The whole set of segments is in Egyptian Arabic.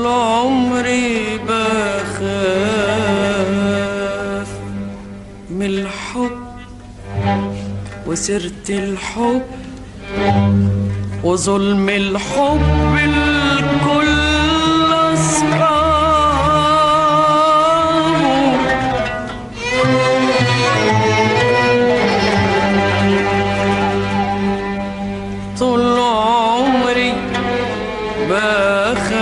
طول عمري بخاف من الحب وسيرة الحب وظلم الحب الكل أصحابه طول عمري بخاف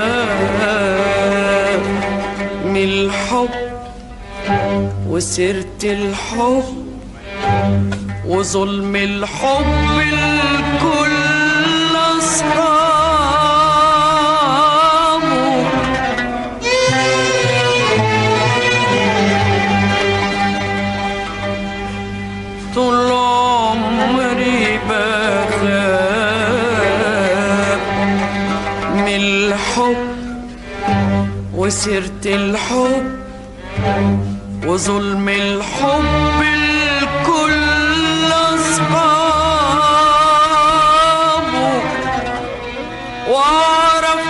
من الحب وسيرة الحب وظلم الحب الكل أصحابه طول عمري بخاف من الحب وسيرة الحب وظلم الحب الكل أصحابه وأعرف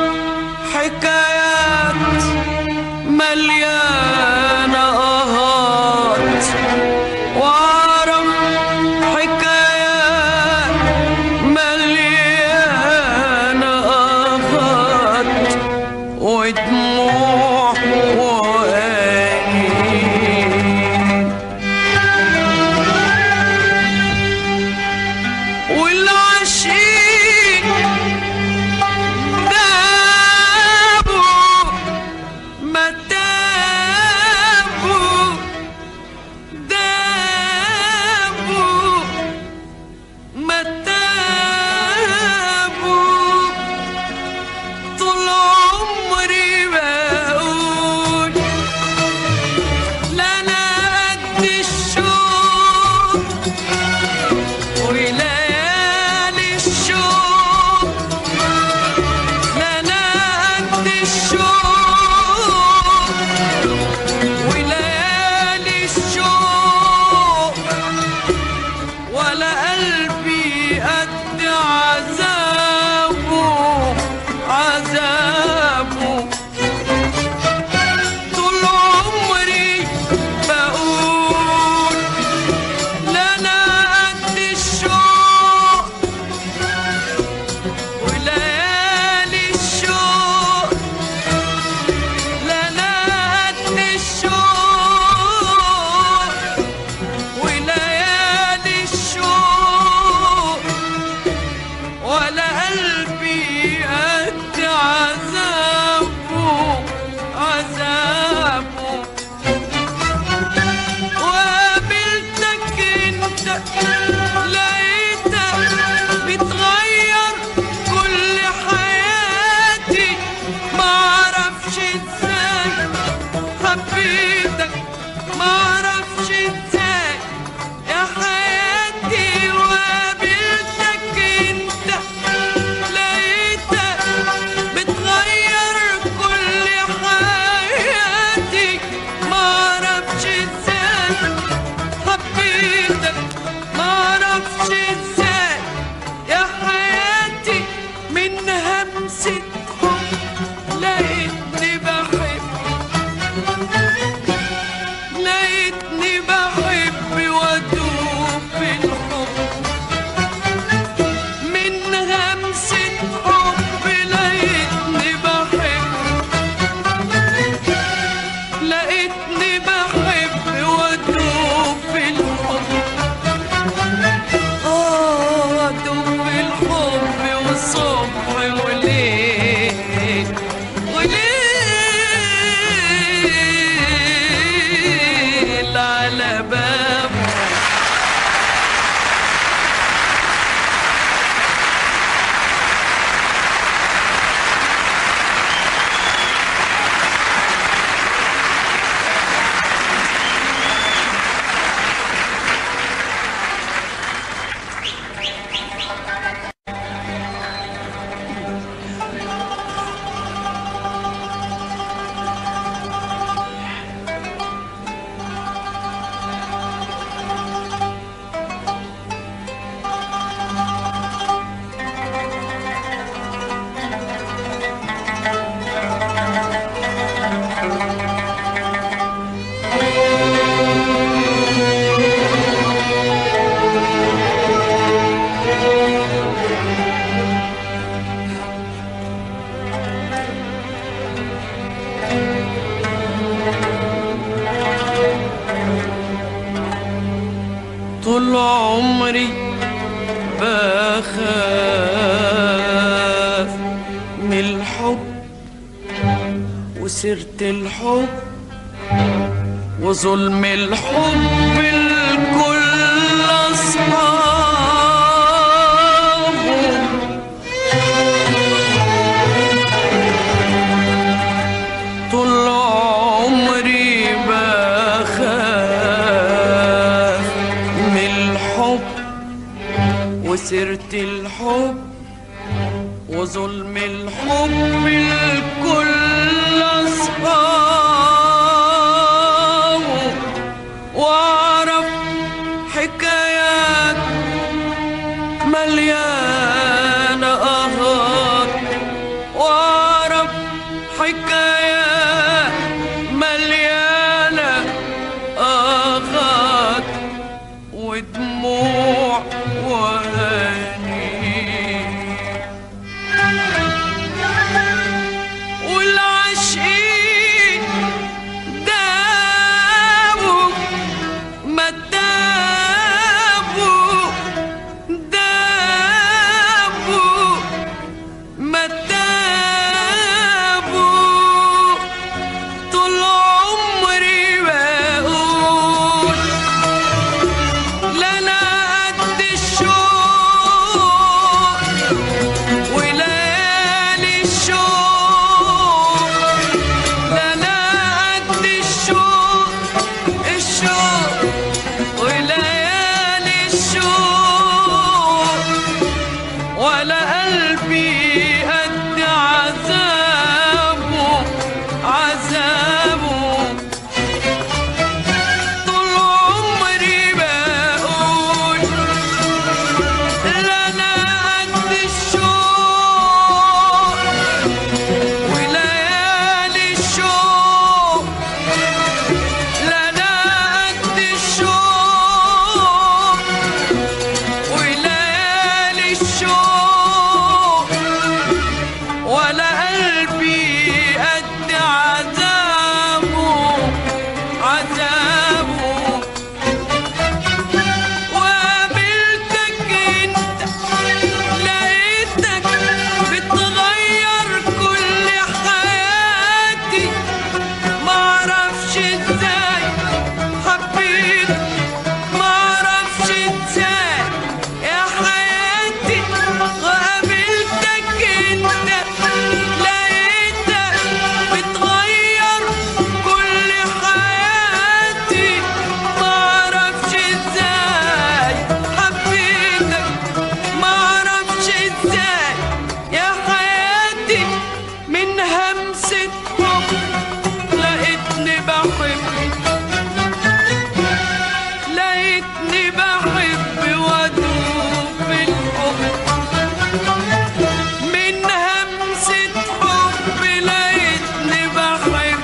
حكايات مليانة آهات وأعرف حكايات مليانة آهات ودموع وأنين والعشيق دابوا ما دابوا دابوا ما دابوا طول عمري بقول لا انا قد الشوق وليالي الشوق لا انا قد الشوق وليالي الشوق ولا قلبي قد عذابه عذابه طول عمري بقول لا انا قد الشوق وليالي الشوق لا انا قد الشوق وليالي الشوق ولا قلبي قد عذابه عذابه وقابلتك انت لقيتك بتغير كل حياتي معرفش ازاي حبيتك معرفش ازاي يا حياتي وقابلتك انت لقيتك بتغير كل حياتي معرفش ازاي حبيتك معرفش طول عمري بخاف من الحب وسيرة الحب وظلم الحب الكل أصحابه طول عمري بخاف من الحب وسيرة الحب وظلم الحب الكل أصحابه وأعرف حكايات مليانة أهات وأعرف حكايات مليانة أغات ودموع وهنيك والعاشقين دابوا ما دابوا دابوا ما دابوا طول عمري بقول لا انا قد الشوق وليالي الشوق لا انا قد الشوق الشوق وليالي الشوق ولا قلبي قد عذابه عذابه طول عمري بقول لا انا قد الشوق وليالي الشوق لا انا قد الشوق وليالي الشوق ولا قلبي قد عذابه عذابه وقابلتك انت لقيتك بتغير كل حياتي معرفش ازاي حبيت معرفش ازاي يا حياتي وقابلتك انت لقيتك بتغير كل حياتي معرفش ازاي حبيتك معرفش ازاي يا حياتي من همسة حب لقيتني بحب لقيتني بحب وادوب في الحب من همسة حب لقيتني بحب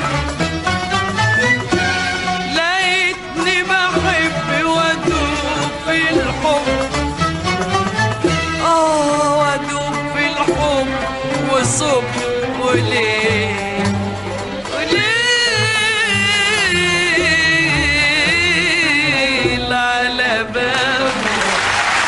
لقيتني بحب وادوب في الحب اه وادوب في الحب وصبح وليل وليل على باب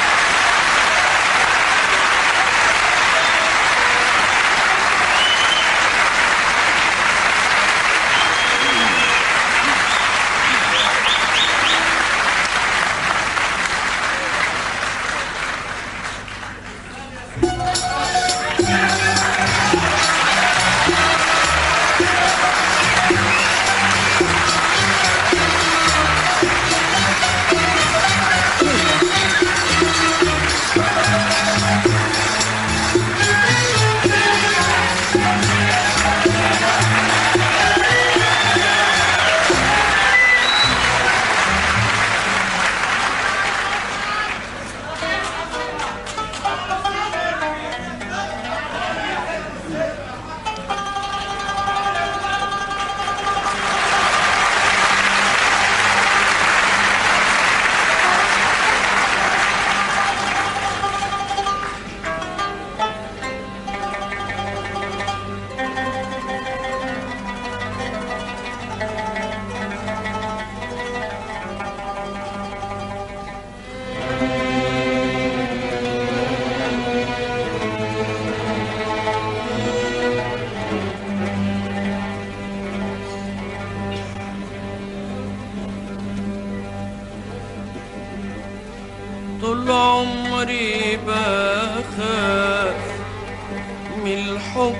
طول عمري بخاف من الحب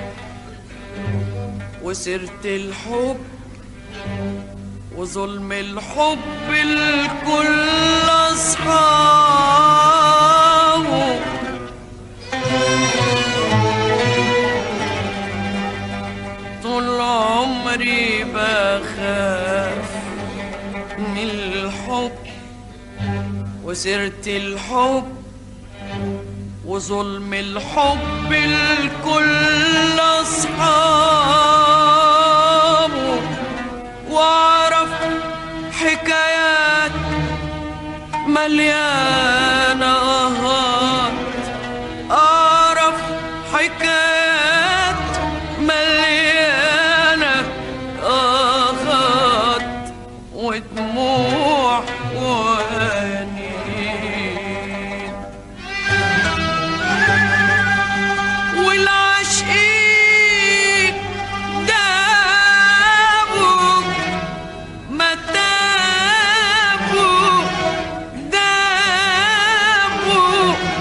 وسيرة الحب وظلم الحب الكل أصحابه طول عمري بخاف من الحب وسيرة الحب وظلم الحب الكل أصحابه وأعرف حكايات مليانة آهات أعرف حكايات مليانة آهات ودموع وأنين والعاشقين دابوا ما تابوا دابوا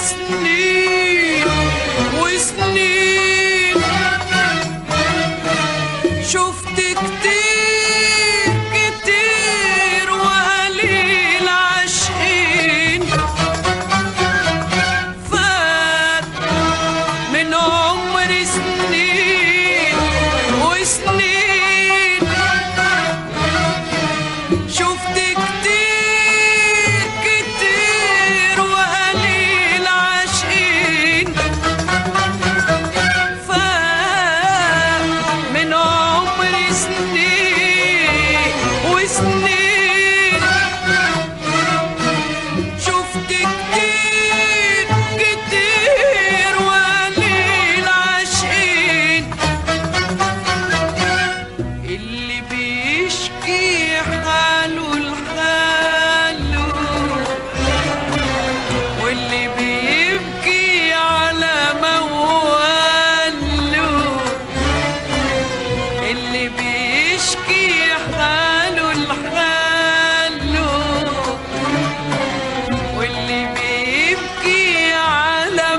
سنين وسنين شفت كتير كتير وقليل عاشقين فات من عمري سنين وسنين شفت كتير كتير وقليل عاشقين فات من عمري سنين وسنين شفت كتير كتير وقليل عاشقين اللي بيشكي حاله لحاله واللي بيبكي على مواله اللي بيشكي حاله لحاله واللي بيبكي على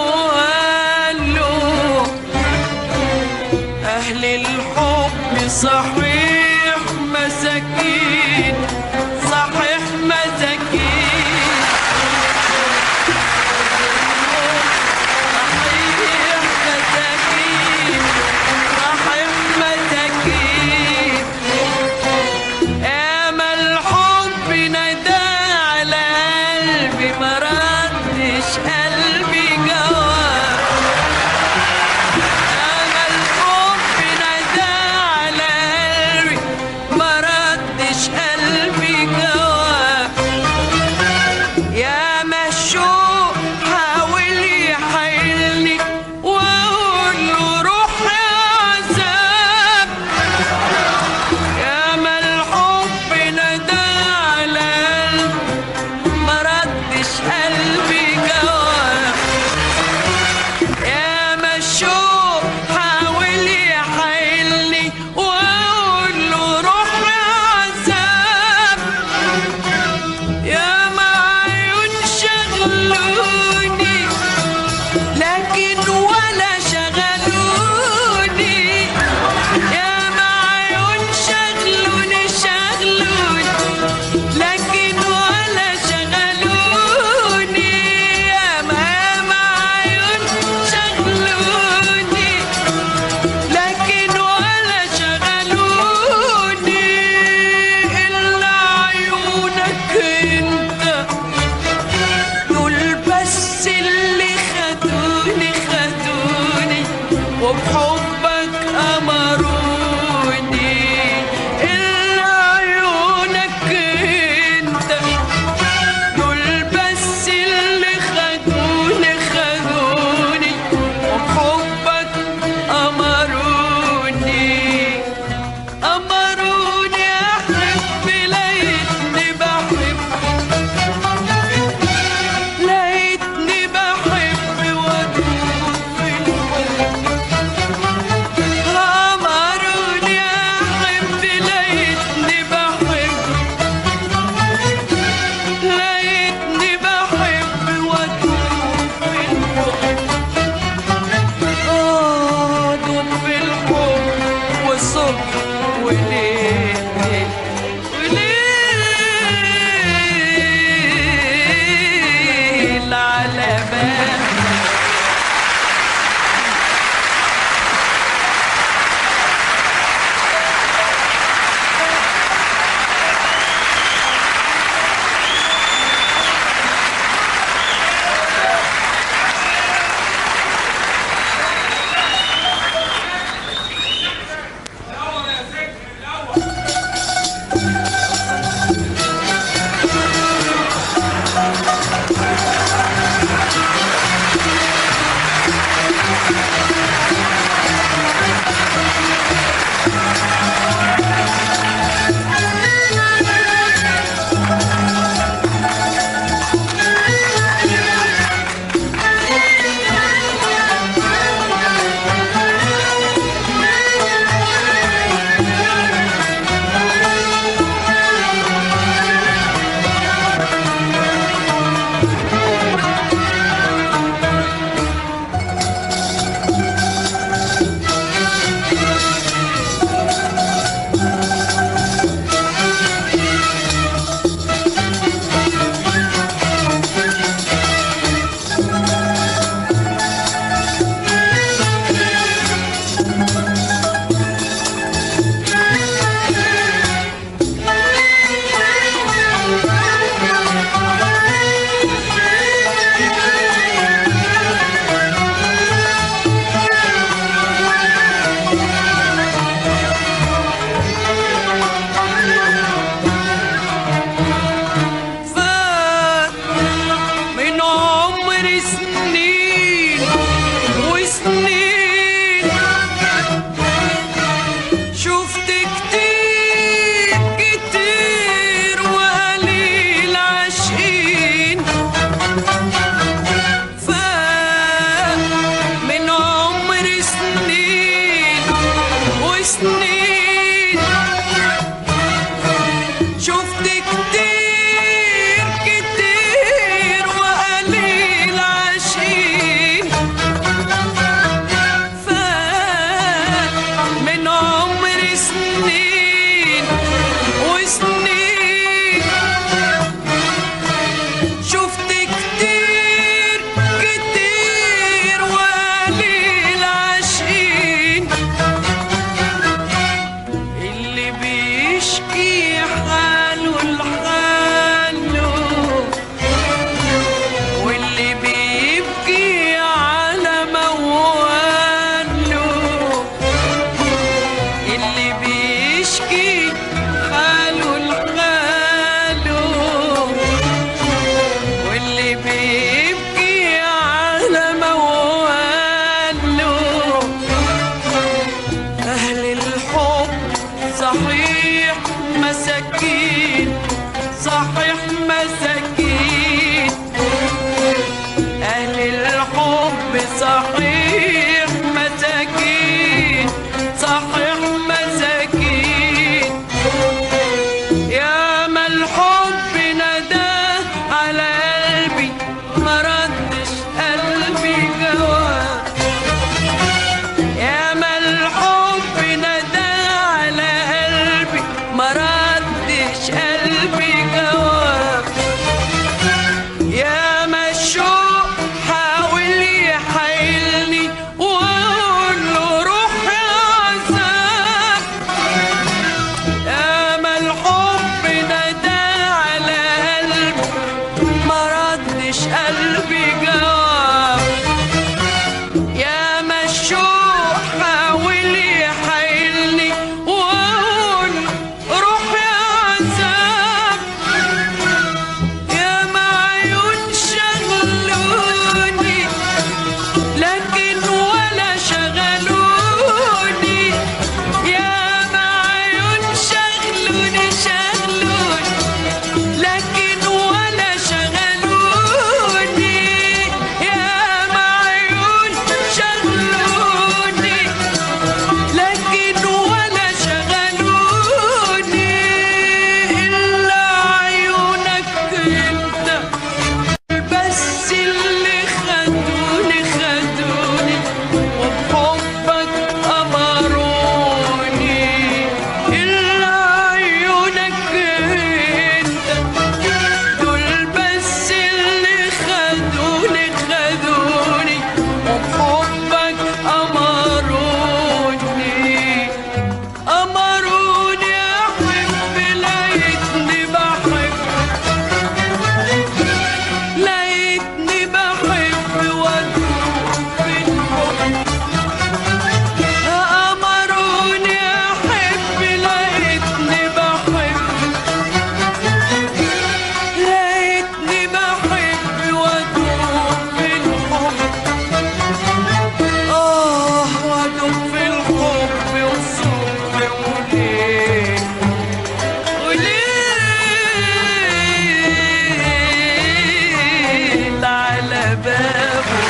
مواله أهل الحب صحيح مساكين صحيح مساكين صحيح مساكين صحيح مساكين أما الحب ندى على قلبي ما ردش قلبي جواب أما الحب ندى على ردش قلبي جواب يا مشوق حاول يحيلني واقول روح يا عذاب يا معيون شغلوني لكن ولا شغلوني يا معيون شغلوني شغلوني لكن ولا شغلوني يا معيون شغلوني لكن ولا شغلوني إلا عيونك انت بس اللي خدوني خدوني وبحبك أمروني إلا عيونك انت دول بس اللي خدوني خدوني وبحبك أمروني أمروني أحب لقيتني بحب لقيتني بحب وادوب في الحب أمروني أحب لقيتني بحب لقيتني بحب وادوب في الحب آه وادوب في الحب وصوب وليه وليه على بابه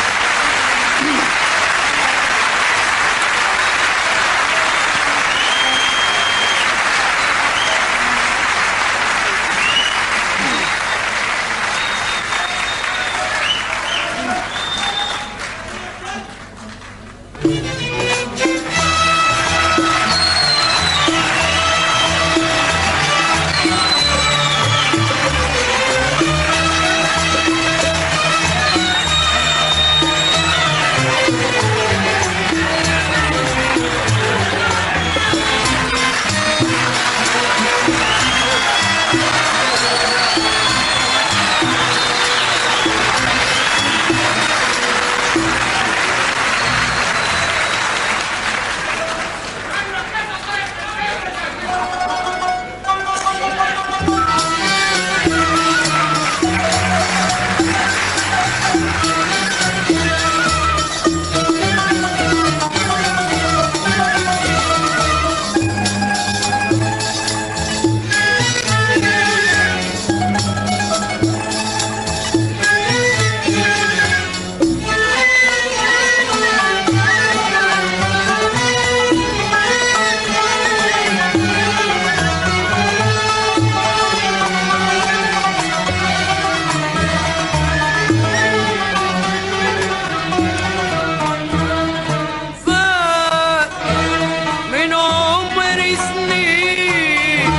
فات من عمر سنين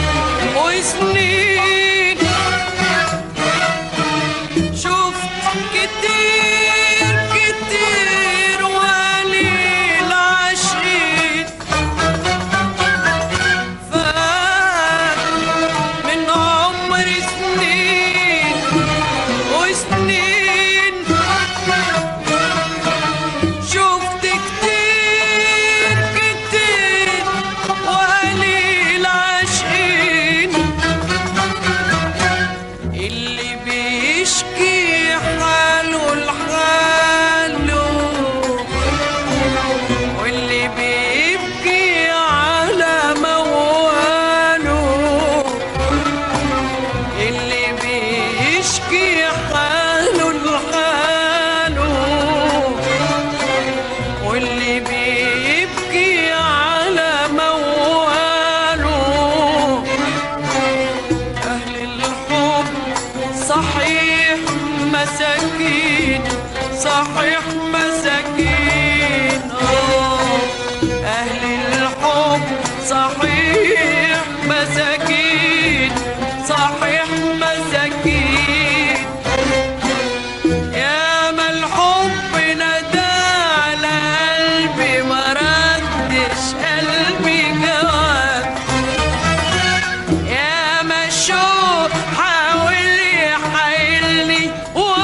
وسنين شفت كتير كتير وليل عشقين فات من عمر سنين وسنين شفت كتير كتير وقليل عاشقين اللي بيشكي حاله لحاله واللي بيبكي على مواله اللي بيشكي حاله لحاله واللي بيبكي على مواله أهل الحب صحيح مساكين صحيح مساكين آه أهل الحب صحيح مساكين صحيح مساكين يا ما الحب ندى على قلبي ما ردش قلبي جواب يا ما الشوق حاول يحيلني و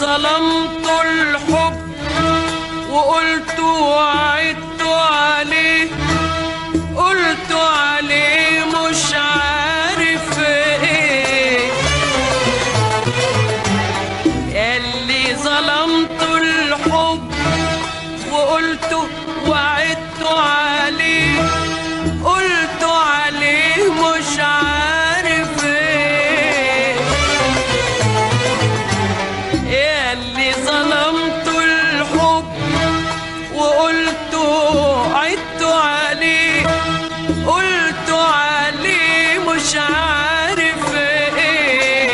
ظلمت الحب وقلت وعدت عليه قلت عليه مش عارف ايه اللي ظلمت الحب وقلت وعدت عليه قلت عليه مش عارف ايه اللي ظلمت الحب وقلت عدت عليه قلت عليه مش عارف ايه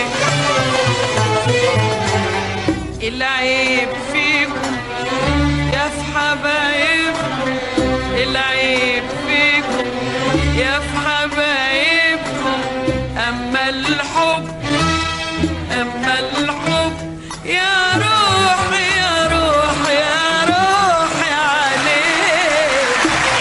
العيب فيكم يا في حبايبكم العيب فيكم يا في حبايبكم اما الحب اما الحب يا روح يا روح يا روح عليك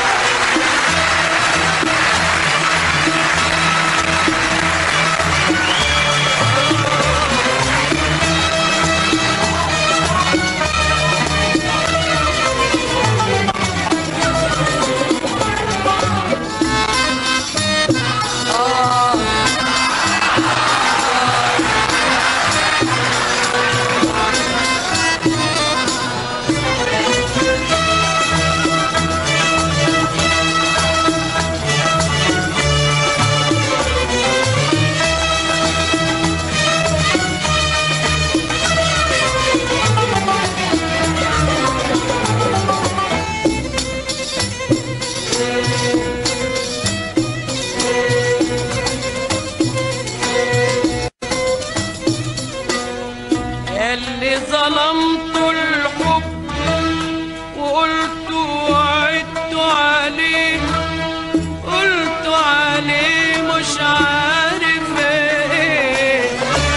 اللي ظلمت الحب وقلت وعدت عليه قلت عليه مش عارف ايه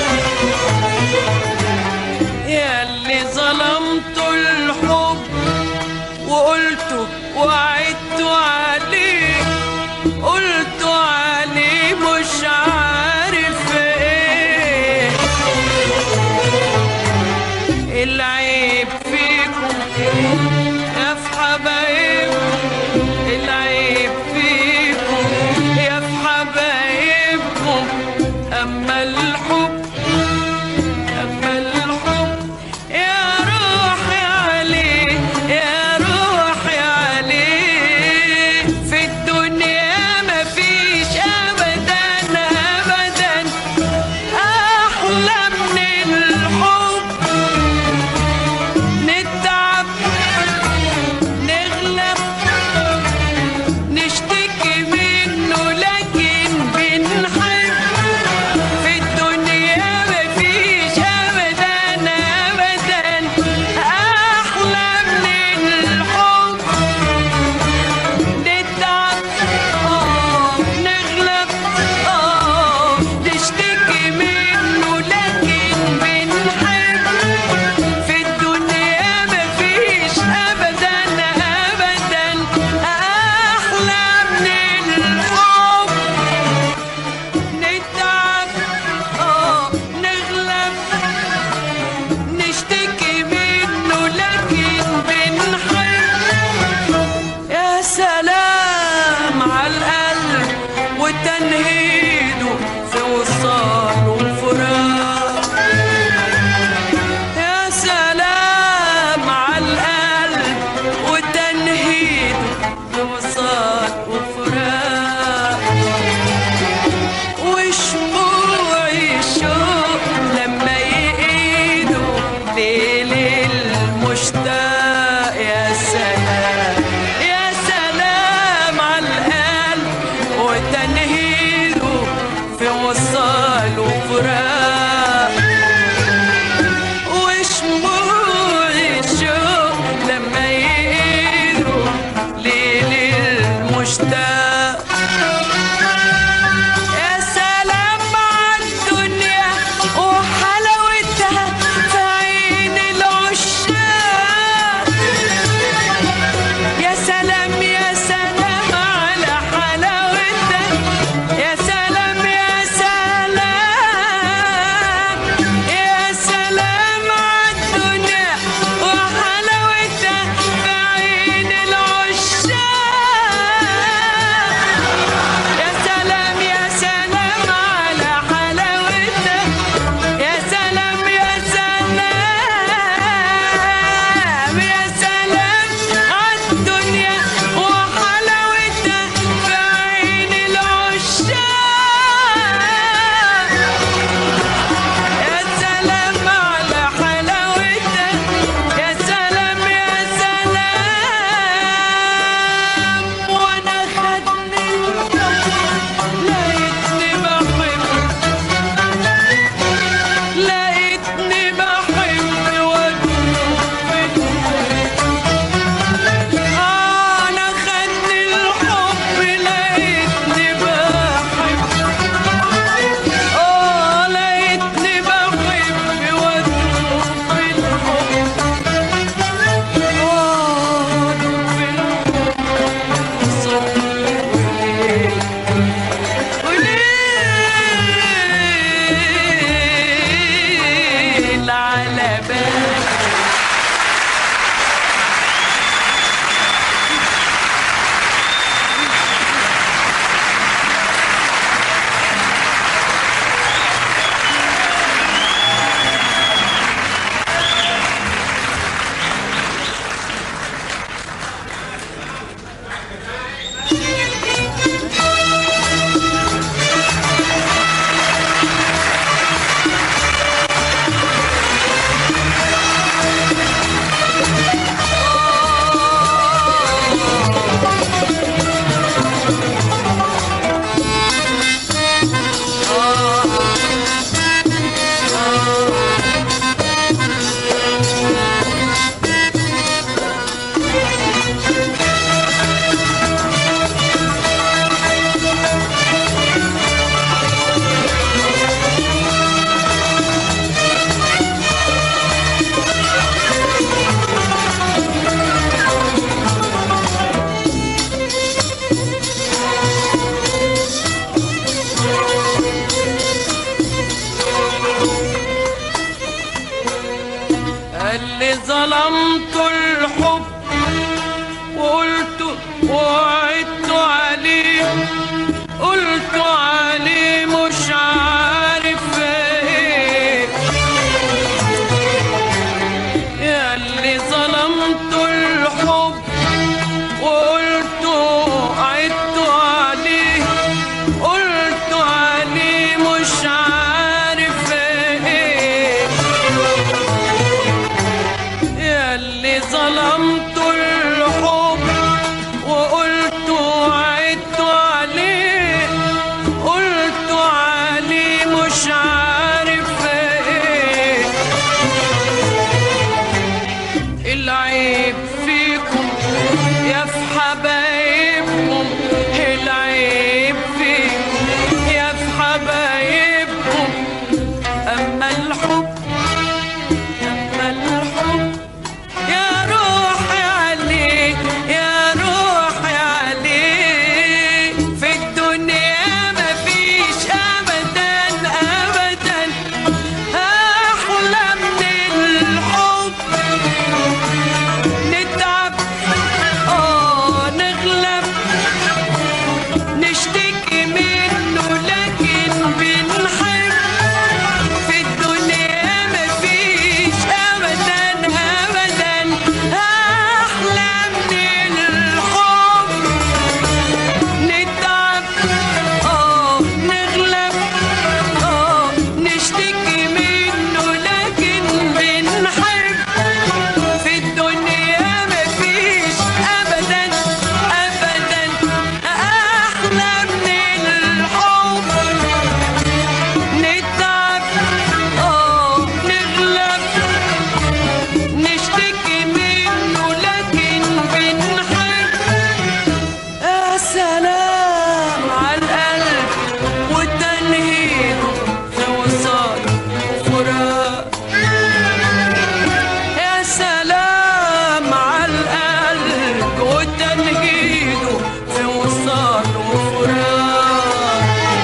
يا اللي ظلمت الحب وقلت وعدت عليه قلت عليه مش عارف ايه العيب فيكم يا في حبايبكم العيب فيكم يا في حبايبكم اما الحب اما الحب يا روحي عليه يا روحي عليه في الدنيا مفيش ابدا ابدا احلى من الحب نتعب اللي ظلمت الحب وقلت وعدت عليه قلت عليه مش عارف ايه يا اللي ظلمت الحب وقلت عدت عليه قلت عليه مش عارف ايه يا اللي ظلمت الحب وقلت عدت عليه قلت عليه مش عارف ايه العيب فيكم يا في حبايبكم العيب فيكم يا في حبايبكم أما الحب أما الحب يا روحي عليك يا روحي عليك في الدنيا مفيش أبدا أبدا أحلى من الحب نتعب اه نغلب نشتكي منه لكن بنحب في الدنيا مفيش ابدا ابدا احلى من الحب نتعب اه نغلب اه نشتكي منه لكن بنحب في الدنيا مفيش ابدا ابدا احلى من الحب نتعب اه نغلب نشتكي منه لكن بنحب يا سلام على القلب والتنهيد في وصال وفراق يا سلام على القلب وتنهيده في وصال وفراق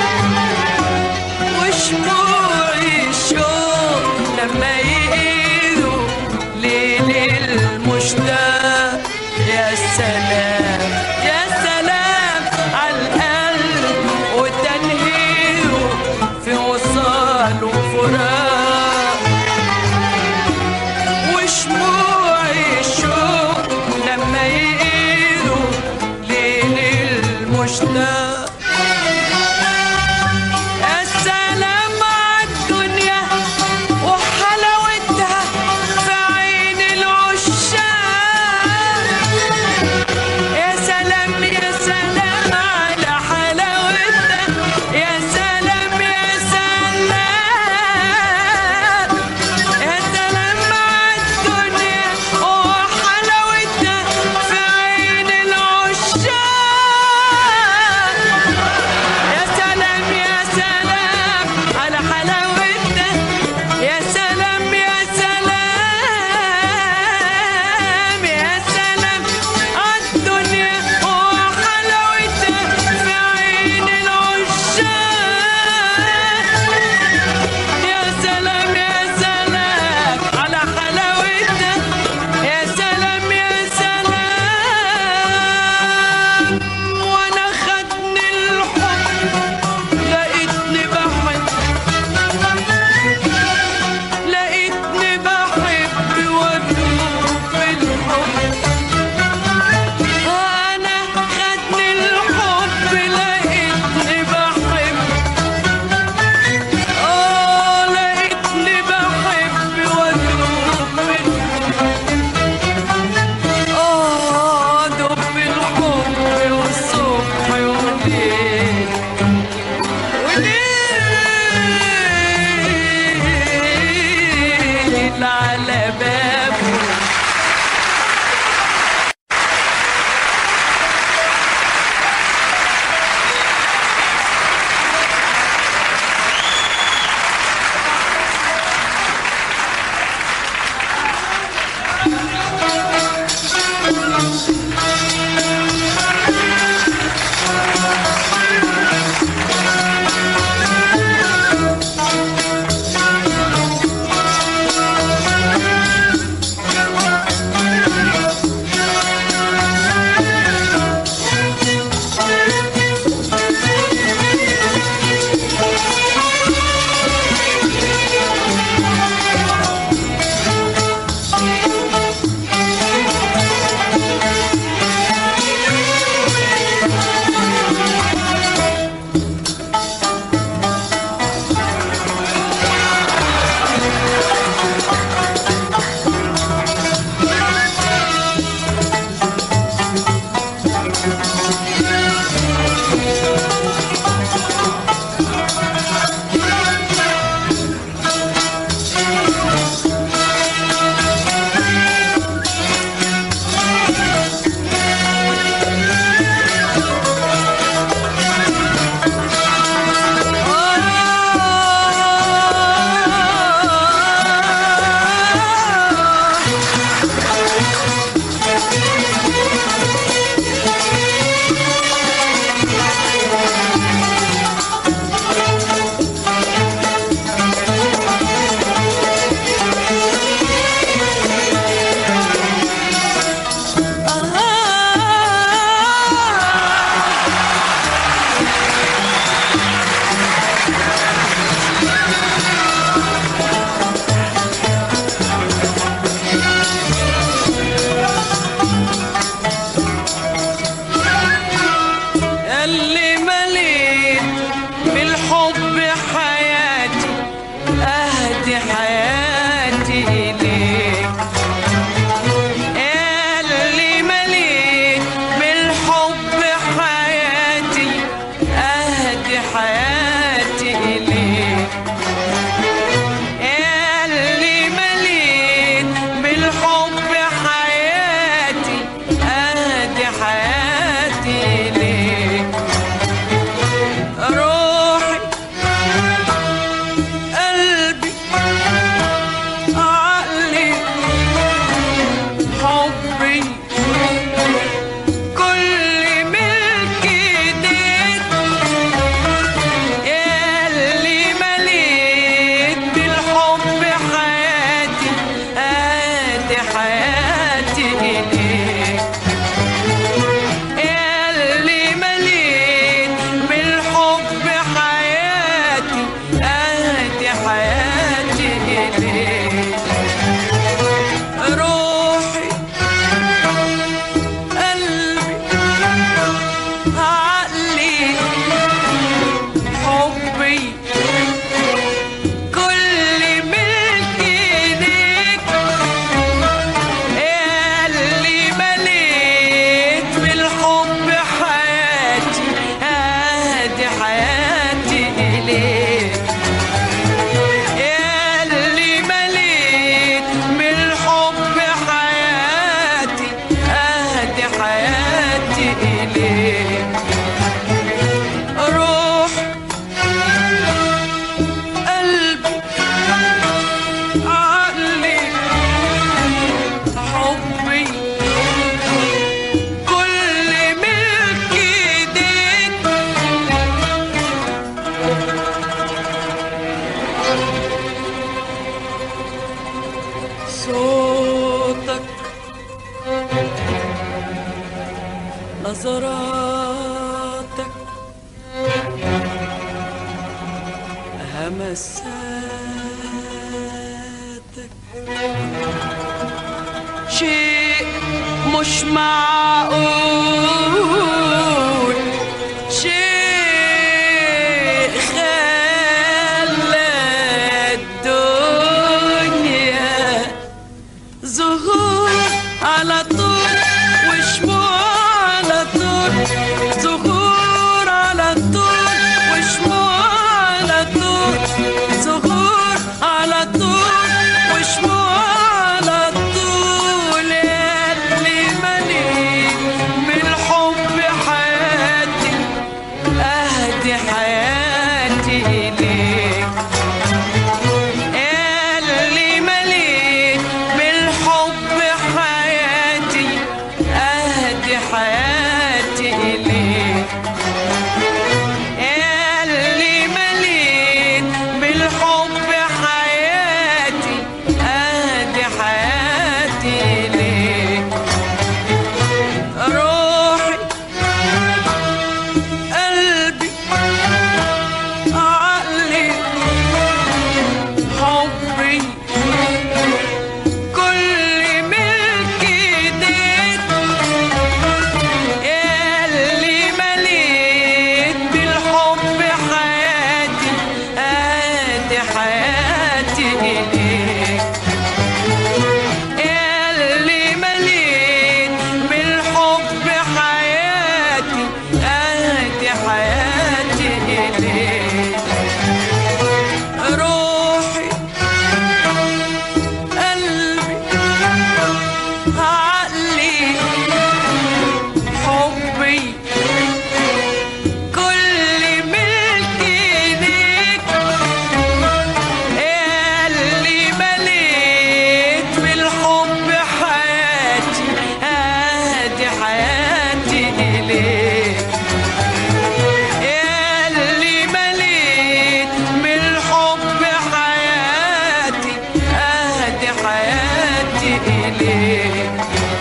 وشموع الشوق لما يقيدوا ليل المشتاق يا سلام يا سلام على القلب وتنهيده في وصال وفراق وشموع الشوق لما يقيدوا ليل المشتاق السلام عالدنيا وحلاوتها في عين العشاق يا سلام يا سلام على حلاوتها يا سلام يا سلام يا سلام عالدنيا وحلاوتها في عين العشاق يا سلام يا سلام على حلاوتنا يا سلام يا سلام يا سلام عالدنيا وحلاوتها في عين العشاق يا سلام يا سلام على حلاوتنا يا سلام يا سلام وانا خدني الحب لقيتني بحب لقيتني بحب وادوب في الحب انا خدني الحب لقيتني بحب اه لقيتني بحب وادوب في الحب اه دوب في الحب والصبح والليل وليل على بابه اهدي حياتي اليك يا اللي مليت بالحب حياتي اهدي حياتي اليك روحي قلبي عقلي حبي كل ملك ايديك يا اللي مليت بالحب حياتي هادي حياتي اليك يا اللي مليت بالحب حياتي اهدي حياتي اليك روح قلبي عقلي حبي كل ملك ايديك صوتك نظراتك همساتك شيء مش معقول شيء خلى الدنيا ظهور على طول وشموع على طول ظهور على طول وشموع على طول ظهور على طول وشموع على طول يا اللي مليت بالحب حياتي اهدي حياتي اليك يا اللي مليت بالحب حياتي اهدي حياتي اليك يا اللي مليت بالحب حياتي اهدي حياتي اليك روحي قلبي عقلي حبي كل ملك ايديك يا اللي مليت بالحب حياتي ادي حياتي اليك يا اللي مليت بالحب حياتي ادي حياتي اليك روحي قلبي عقلي حبي كل ملك ايديك يا اللي مليت بالحب حياتي ادي حياتي اليك يا اللي مليت بالحب حياتي اهدي حياتي اليك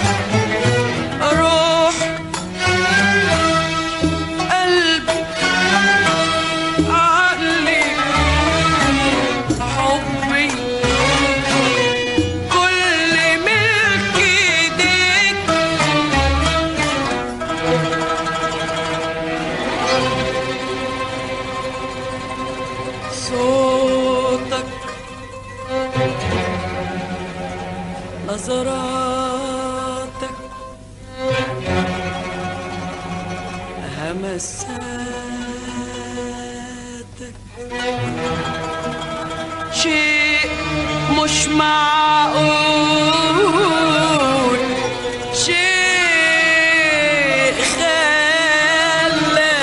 روح قلبي عقلي حبي كل ملك ايديك صوتك نظراتك همساتك شيء مش معقول شيء خلى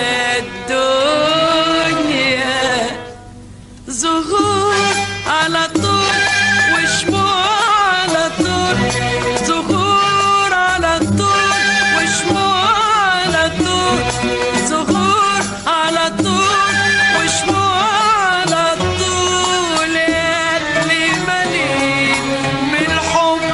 الدنيا ظهور على طول وشموع على طول ظهور على طول وشموع على طول ظهور على طول وشموع على طول يا اللي مليت بالحب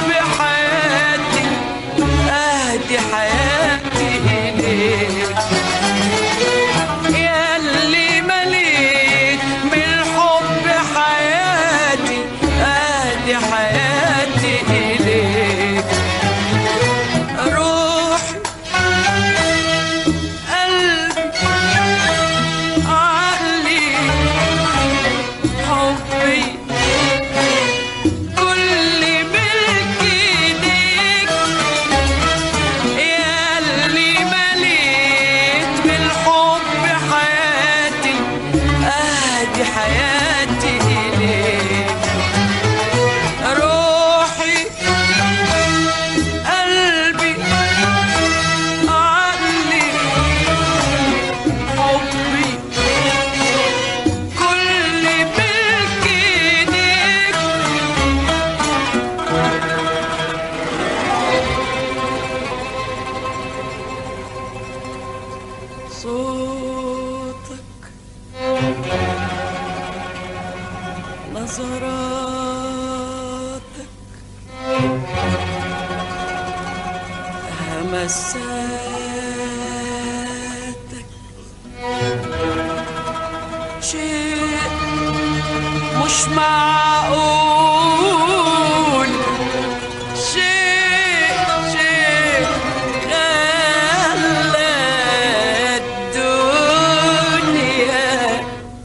همساتك شيء مش معقول شيء شيء غلى الدنيا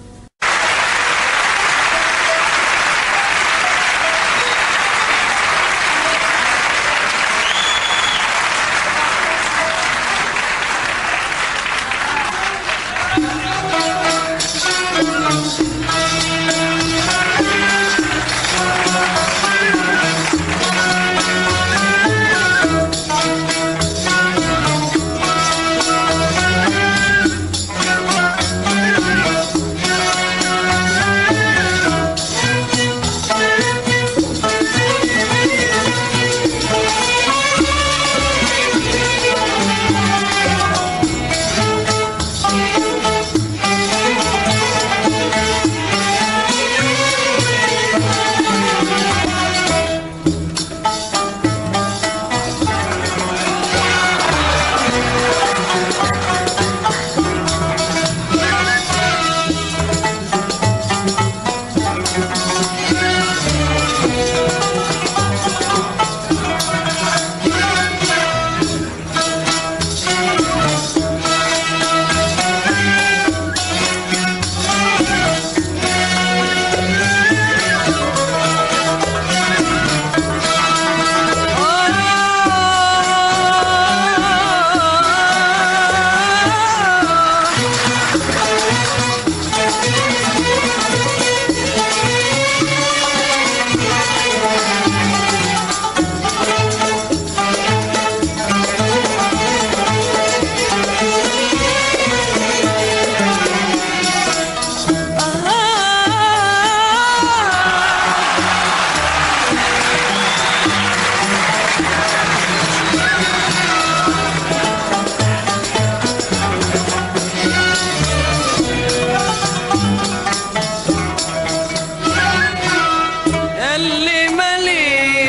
اللي مليت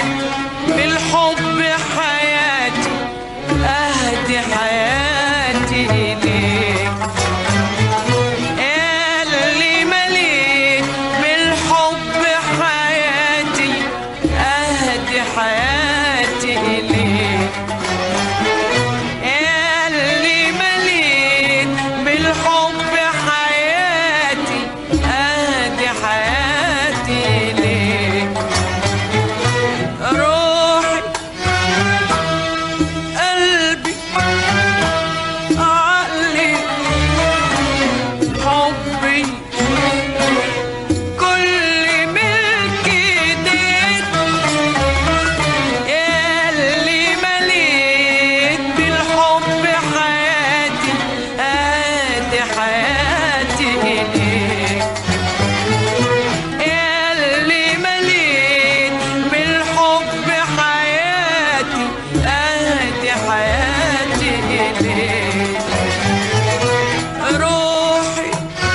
بالحب حياتي اهدي حياتي اليك اللي مليت بالحب حياتي اهدي حياتي اليك اللي مليت بالحب حياتي اهدي حياتي ليك روحي قلبي عقلي حبي كل ملك ايديك اللي مليت بالحب حياتي ادي حياتي اليك اللي مليت بالحب حياتي ادي حياتي اليك روحي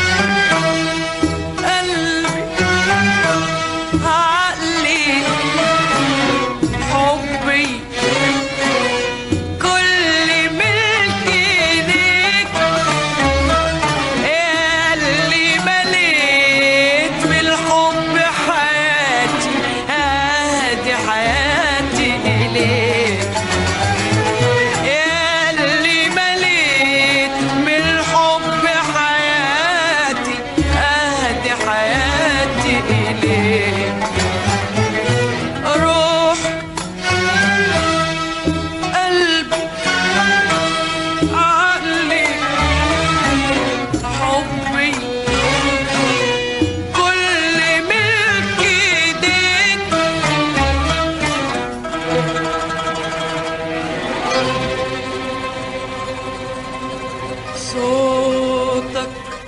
قلبي عقلي حبي كل ملك ايديك اللي مليت بالحب حياتي هادي حياتي اليك اللي مليت بالحب حياتي اهدي حياتي اليك روح قلبي عقلي حبي كل ملك ايديك صوتك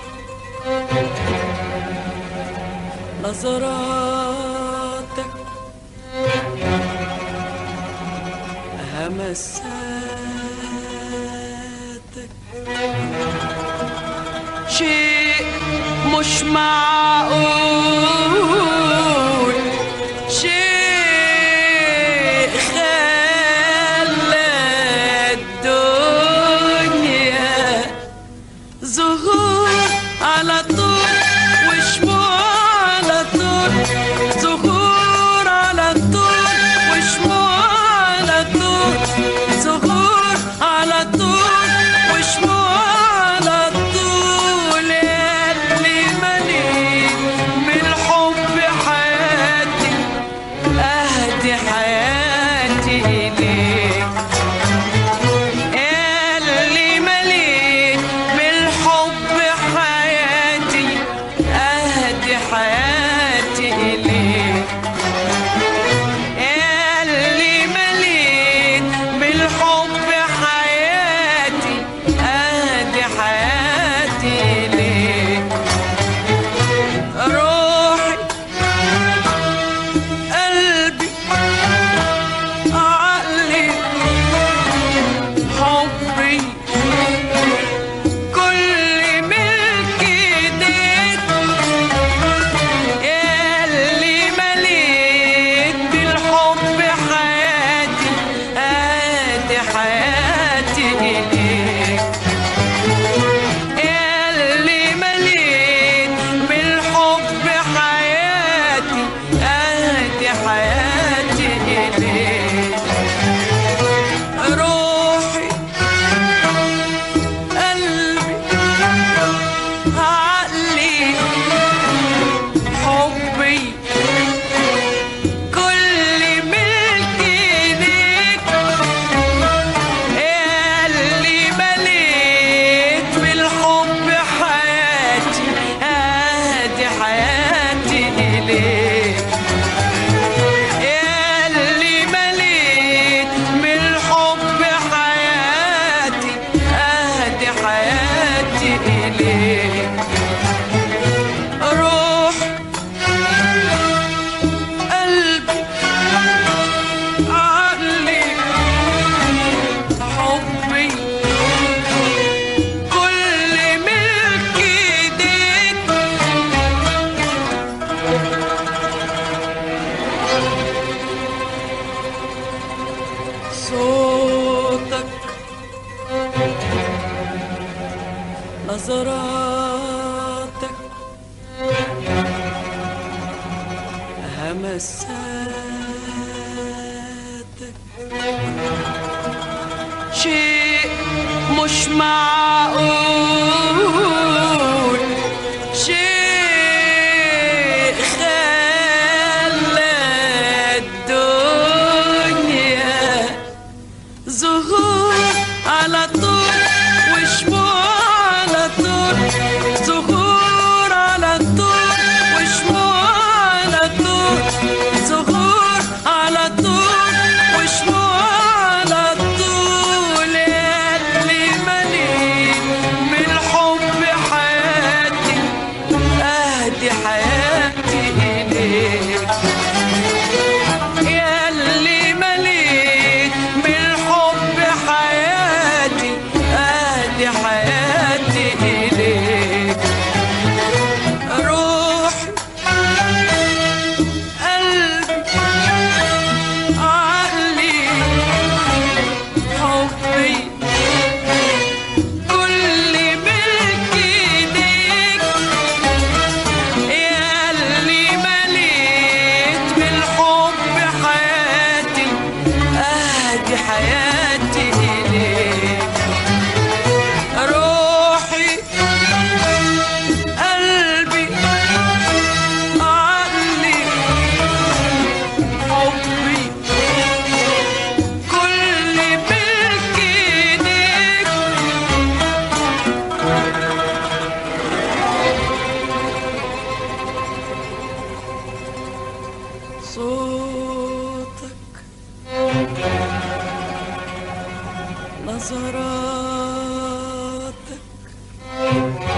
نظراتك همساتك شيء مش معقول شيء خلى حياتي إليك اللي مليت بالحب حياتي أهدي حياتي إليك اللي مليت بالحب حياتي أهدي حياتي إليك روحي قلبي عقلي حبي كل ملك ايديك اللي مليت بالحب حياتي ادي حياتي اليك اللي مليت بالحب حياتي ادي حياتي اليك روحي قلبي عقلي حبي كل ملك ايديك اللي مليت بالحب حياتي ادي حياتي اليك اللي مليت بالحب حياتي ادي حياتي اليك روح قلبي عقلي حبي كل ملك ايديك صوتك نظراتك همساتك شيء مش معقول شيء خلى الدنيا ظهور على طول وشموع على طول ظهور على طول وشموع على طول ظهور على طول وشموع على طول اللي مليت من الحب حياتي اهدي حياتي اليك ياللي مليت بالحب حياتي ادي حياتي اليك روحي قلبي عقلي حبي كل ملك ايديك ياللي مليت بالحب حياتي اهدي حياتي اليك روحي قلبي عقلي حبي كل ملك ايديك صوتك نظراتك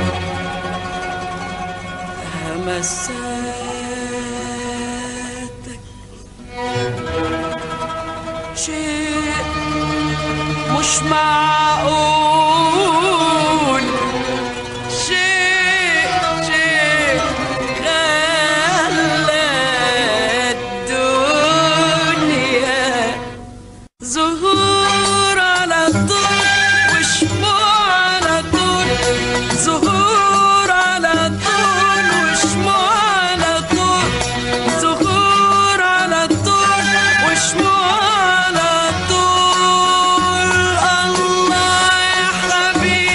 همساتك شيء مش معقول شيء شيء خلى الدنيا ظهور على طول وشموع على طول ظهور على طول وشموع على طول ظهور على طول وشموع على طول الله يا حبيبي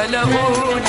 ولا اقول